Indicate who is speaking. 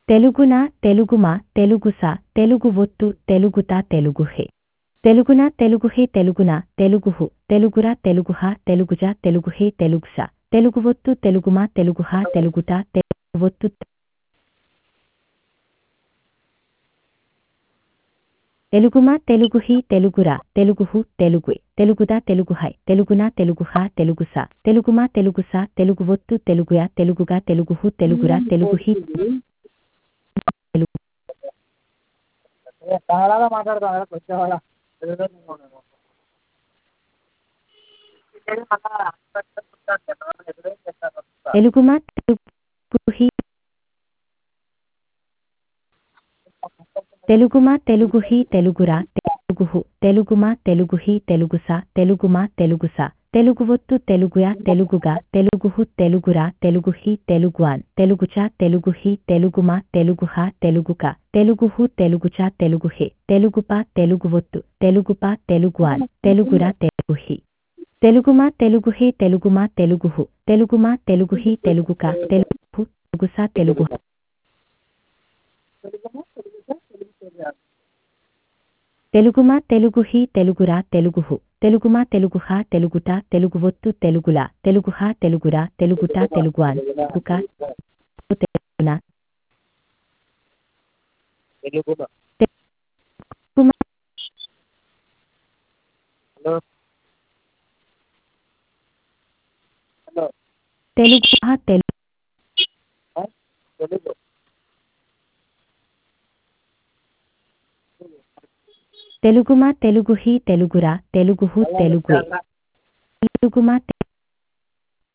Speaker 1: తెలుగున తెలుగుమ తెలుగుస తెలుగు ఒత్తు తెలుగుత తెలుగుహే తెలుగున తెలుగుహే తెలుగున తెలుగుహు తెలుగుర తెలుగుహ తెలుగుజ తెలుగుహే తెలుగుస తెలుగు ఒత్తు తెలుగుమ తెలుగుహ తెలుగుట తెలుగు ఒత్తు తెలుగుమ తెలుగుహి తెలుగుర తెలుగుహు తెలుగుయ్ తెలుగుద తెలుగుహై తెలుగున తెలుగుహ తెలుగుస తెలుగుమ తెలుగుస తెలుగు ఒత్తు తెలుగుయ తెలుగుగా తెలుగుహు తెలుగుర తెలుగుహి తెలుగు
Speaker 2: కన్నడలో మాట్లాడతాను కొంచెం అలా
Speaker 1: తెలుగుమ తెలుగుహి తెలుగుమ తెలుగుహి తెలుగుర తెలుగుహు తెలుగుమ తెలుగుహి తెలుగుస తెలుగుమ తెలుగుస తెలుగు ఒత్తు తెలుగుయ తెలుగుగా తెలుగుహు తెలుగుర తెలుగుహి తెలుగువాన్ తెలుగుచ తెలుగుహి తెలుగుమ తెలుగుహ తెలుగుక తెలుగుహు తెలుగుచ తెలుగుహే తెలుగుప తెలుగు ఒత్తు తెలుగుప తెలుగువాన్ తెలుగుర తెలుగుహి తెలుగుమ తెలుగుహే తెలుగుమ తెలుగుహు తెలుగుమ తెలుగుహి తెలుగుక తెలుగుహు తెలుగుస తెలుగుహ తెలుగుమ తెలుగుహి తెలుగుర తెలుగుహు తెలుగుమ తెలుగుహ తెలుగుట తెలుగు ఒత్తు తెలుగుల తెలుగుహ తెలుగుర తెలుగుట తెలుగువాన్ తెలుగుక తెలుగున
Speaker 2: తెలుగులో
Speaker 1: తెలుగుమ
Speaker 2: హలో హలో
Speaker 1: తెలుగుహ తెలుగు
Speaker 2: తెలుగు
Speaker 1: తెలుగుమ తెలుగుహి తెలుగుర తెలుగుహు తెలుగుయ్ తెలుగుమ